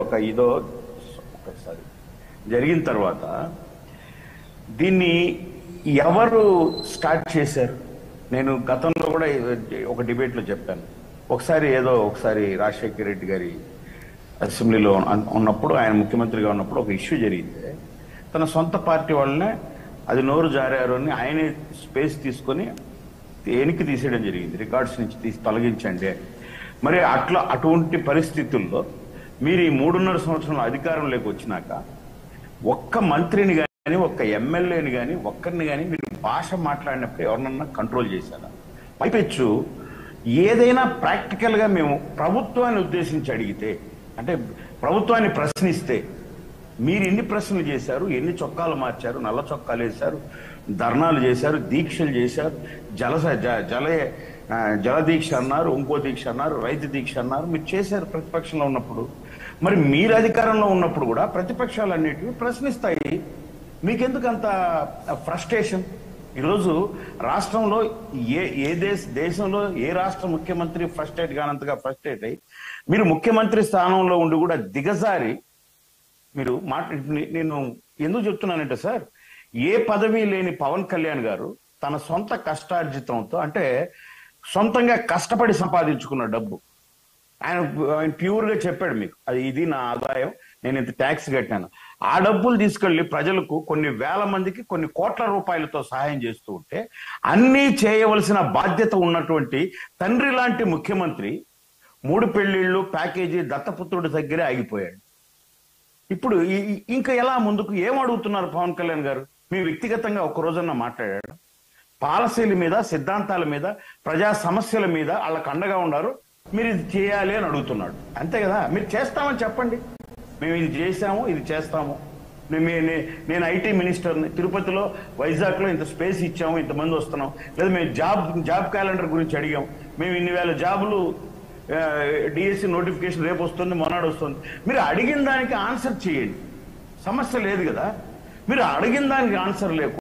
ఒక ఇదో ఒకసారి జరిగిన తర్వాత దీన్ని ఎవరు స్టార్ట్ చేశారు నేను గతంలో కూడా ఒక డిబేట్లో చెప్పాను ఒకసారి ఏదో ఒకసారి రాజశేఖర రెడ్డి గారి అసెంబ్లీలో ఉన్న- ఉన్నప్పుడు ఆయన ముఖ్యమంత్రిగా ఉన్నప్పుడు ఒక ఇష్యూ జరిగితే తన సొంత పార్టీ వాళ్ళనే అది నోరు జారారు అని ఆయనే స్పేస్ తీసుకొని ఎనికి తీసేయడం జరిగింది రికార్డ్స్ నుంచి తీసి తొలగించండి అని. మరి అట్లా అటువంటి పరిస్థితుల్లో మీరు ఈ మూడున్నర సంవత్సరంలో అధికారంలోకి వచ్చినాక ఒక్క మంత్రిని కానీ ఒక్క ఎమ్మెల్యేని కానీ ఒక్కరిని కానీ మీరు భాష మాట్లాడినప్పుడు ఎవరినన్నా కంట్రోల్ చేశారా పైపెచ్చు ఏదైనా ప్రాక్టికల్ గా మేము ప్రభుత్వాన్ని ఉద్దేశించి అడిగితే అంటే ప్రభుత్వాన్ని ప్రశ్నిస్తే మీరు ఎన్ని ప్రశ్నలు చేశారు ఎన్ని చొక్కాలు మార్చారు నల్ల చొక్కాలు వేశారు ధర్నాలు చేశారు దీక్షలు చేశారు జల జ- జల ఆ, జల దీక్ష అన్నారు ఇంకో దీక్ష అన్నారు రైతు దీక్ష అన్నారు మీరు చేశారు ప్రతిపక్షంలో ఉన్నప్పుడు మరి మీరు అధికారంలో ఉన్నప్పుడు కూడా ప్రతిపక్షాలు అన్నిటివి ప్రశ్నిస్తాయి మీకెందుకు అంత ఫ్రస్ట్రేషన్ ఈరోజు రాష్ట్రంలో ఏ ఏ దేశ దేశంలో ఏ రాష్ట్ర ముఖ్యమంత్రి ఫ్రస్ట్రేట్ కానంతగా ఫ్రస్ట్రేట్ అయ్యి మీరు ముఖ్యమంత్రి స్థానంలో ఉండి కూడా దిగజారి మీరు మాట నే- నేను ఎందుకు చెప్తున్నానంటే సార్ ఏ పదవి లేని పవన్ కళ్యాణ్ గారు తన సొంత కష్టార్జితంతో అంటే సొంతంగా కష్టపడి సంపాదించుకున్న డబ్బు ఆయన ఆయన ప్యూర్ గా చెప్పాడు మీకు అది ఇది నా ఆదాయం నేను ఇంత ట్యాక్స్ కట్టాను ఆ డబ్బులు తీసుకెళ్లి ప్రజలకు కొన్ని వేల మందికి కొన్ని కోట్ల రూపాయలతో సహాయం చేస్తూ ఉంటే అన్నీ చేయవలసిన బాధ్యత ఉన్నటువంటి తండ్రి లాంటి ముఖ్యమంత్రి మూడు పెళ్లిళ్ళు ప్యాకేజీ దత్తపుత్రుడి దగ్గరే ఆగిపోయాడు ఇప్పుడు ఈ- ఈ- ఇంకా ఎలా ముందుకు ఏం అడుగుతున్నారు పవన్ కళ్యాణ్ గారు మీ వ్యక్తిగతంగా ఒక రోజన్నా మాట్లాడాడు పాలసీల మీద సిద్ధాంతాల మీద ప్రజా సమస్యల మీద వాళ్ళకి అండగా ఉన్నారు మీరు ఇది చేయాలి అని అడుగుతున్నాడు అంతే కదా మీరు చేస్తామని చెప్పండి మేము ఇది చేశాము ఇది చేస్తాము నేను నే- నేను ఐటీ మినిస్టర్ని తిరుపతిలో వైజాగ్లో ఇంత స్పేస్ ఇచ్చాము ఇంతమంది వస్తున్నాం లేదా మేము జాబ్ జాబ్ క్యాలెండర్ గురించి అడిగాం మేము ఇన్ని వేల జాబులు డిఎస్సి నోటిఫికేషన్ రేపు వస్తుంది మొన్నడు వస్తుంది మీరు అడిగిన దానికి ఆన్సర్ చేయండి సమస్య లేదు కదా మీరు అడిగిన దానికి ఆన్సర్ లేకు